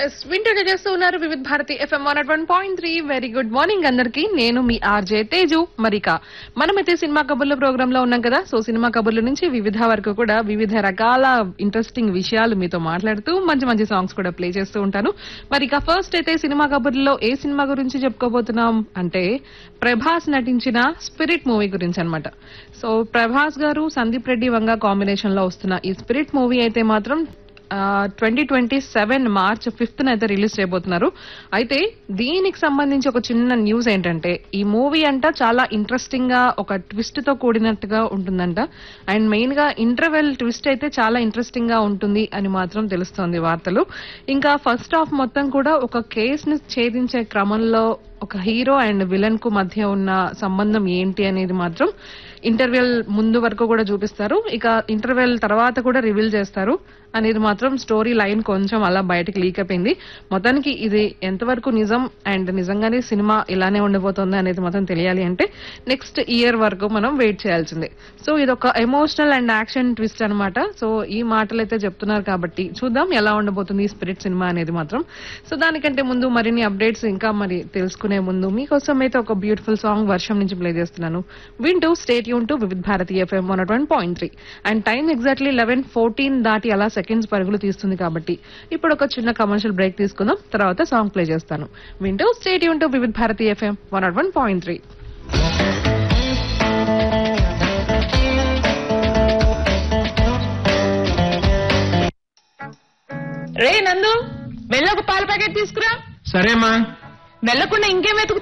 yes వింటూనే చేస్తూ ఉన్నారు Vividh Bharati FM one one point three very good morning అందరికి నేను మీ ఆర్జే తేజు మరిక మనమైతే సినిమా కబుర్ల ప్రోగ్రామ్ లో ఉన్నాం కదా సో సినిమా కబుర్ల నుంచి వివిధ వరకు కూడా వివిధ రకాల ఇంట్రెస్టింగ్ విషయాలు మీతో మాట్లాడుతూ మంచి మంచి సాంగ్స్ కూడా ప్లే చేస్తూ ఉంటాను మరి ఇక ఫస్ట్ అయితే సినిమా కబుర్లో ఏ సినిమా గురించి చెప్పుకోబోతున్నాం అంటే ప్రభాస్ నటించిన స్పిరిట్ మూవీ గురించి అన్నమాట సో ప్రభాస్ గారు సందీప్ రెడ్డి వంగ కాంబినేషన్ లో వస్తున్న ఈ స్పిరిట్ మూవీ అయితే మాత్రం twenty twenty seven March fifth అయితే రిలీజ్ చేయబోతున్నారు అయితే దీనికి సంబంధించి ఒక చిన్న న్యూస్ ఏంటంటే ఈ మూవీ అంట చాలా ఇంట్రెస్టింగ్ గా ఒక ట్విస్ట్ తో కూడినట్టుగా ఉంటుందంట అండ్ మెయిన్ గా ఇంటర్వెల్ ట్విస్ట్ అయితే చాలా ఇంట్రెస్టింగ్ గా ఉంటుంది అని మాత్రం తెలుస్తోంది వార్తలు ఇంకా ఫస్ట్ హాఫ్ మొత్తం కూడా ఒక కేసుని ఛేదించే క్రమంలో ఒక హీరో అండ్ విలన్ కు మధ్య ఉన్న సంబంధం ఏంటి అనేది మాత్రం ఇంటర్వెల్ ముందు వరకు కూడా చూపిస్తారు ఇక ఇంటర్వెల్ తర్వాత కూడా రివీల్ చేస్తారు అనేది మాత్రం స్టోరీ లైన్ కొంచెం అలా బయటకు లీక్ అయిపోయింది మొత్తానికి ఇది ఎంతవరకు నిజం అండ్ నిజంగానే సినిమా ఇలానే ఉండబోతోంది అనేది మాత్రం తెలియాలి అంటే నెక్స్ట్ ఇయర్ వరకు మనం వెయిట్ చేయాల్సిందే సో ఇది ఒక ఎమోషనల్ అండ్ యాక్షన్ ట్విస్ట్ అన్నమాట సో ఈ మాటలు అయితే చెప్తున్నారు కాబట్టి చూద్దాం ఎలా ఉండబోతుంది ఈ స్పిరిట్ సినిమా అనేది మాత్రం సో దానికంటే ముందు మరిన్ని అప్డేట్స్ ఇంకా మరి తెలుసుకునే ముందు మీకోసం అయితే ఒక బ్యూటిఫుల్ సాంగ్ వర్షం నుంచి ప్లే చేస్తున్నాను వింటూ స్టేట్ యూన్ to Vividh Bharati FM one one point three and time exactly eleven fourteen దాటి అలా సెకండ్స్ పరుగులు తీస్తుంది కాబట్టి ఇప్పుడు ఒక చిన్న కమర్షియల్ బ్రేక్ తీసుకుందాం తర్వాత సాంగ్ ప్లే చేస్తాను వింటూ స్టేట్ యూన్ to Vividh Bharati FM one one point three రే నందు మెల్ల ఒక పాల ప్యాకెట్ తీసుకురా సరేమ్మా వెళ్ళకుండా ఇంకేం వెతుకు